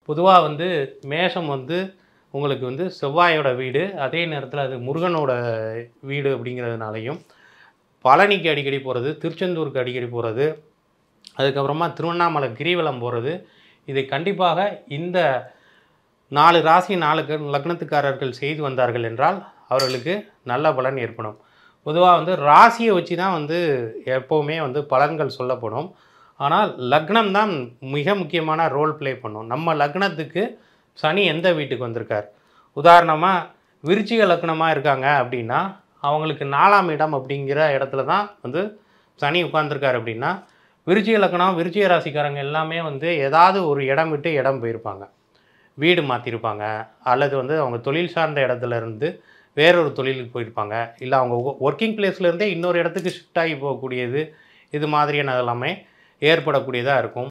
பொதுவாக வந்து மேஷம் வந்து உங்களுக்கு வந்து செவ்வாயோட வீடு அதே நேரத்தில் அது முருகனோட வீடு அப்படிங்கிறதுனாலையும் பழனிக்கு அடிக்கடி போகிறது திருச்செந்தூருக்கு அடிக்கடி போகிறது அதுக்கப்புறமா திருவண்ணாமலை கிரிவலம் போகிறது இது கண்டிப்பாக இந்த நாலு ராசி நாலு க- லக்னத்துக்காரர்கள் செய்து வந்தார்கள் என்றால் அவர்களுக்கு நல்ல பலன் ஏற்படும் பொதுவாக வந்து ராசியை வச்சு தான் வந்து எப்போவுமே வந்து பலன்கள் சொல்லப்படும் ஆனால் லக்னம் தான் மிக முக்கியமான ரோல் ப்ளே பண்ணும் நம்ம லக்னத்துக்கு சனி எந்த வீட்டுக்கு வந்திருக்கார் உதாரணமாக விருச்சிக லக்னமாக இருக்காங்க அப்படின்னா அவங்களுக்கு நாலாம் இடம் அப்படிங்கிற இடத்துல தான் வந்து சனி உட்கார்ந்திருக்காரு அப்படின்னா விருச்சிக லக்னம் விருச்சிக ராசிக்காரங்க எல்லாமே வந்து ஏதாவது ஒரு இடம் விட்டு இடம் போயிருப்பாங்க வீடு மாற்றிருப்பாங்க அல்லது வந்து அவங்க தொழில் சார்ந்த இடத்துல இருந்து வேறொரு தொழிலுக்கு போயிருப்பாங்க இல்லை அவங்க ஒர்க்கிங் பிளேஸ்லேருந்தே இன்னொரு இடத்துக்கு ஷிஃப்ட் ஆகி போகக்கூடியது இது மாதிரியான எல்லாமே ஏற்படக்கூடியதாக இருக்கும்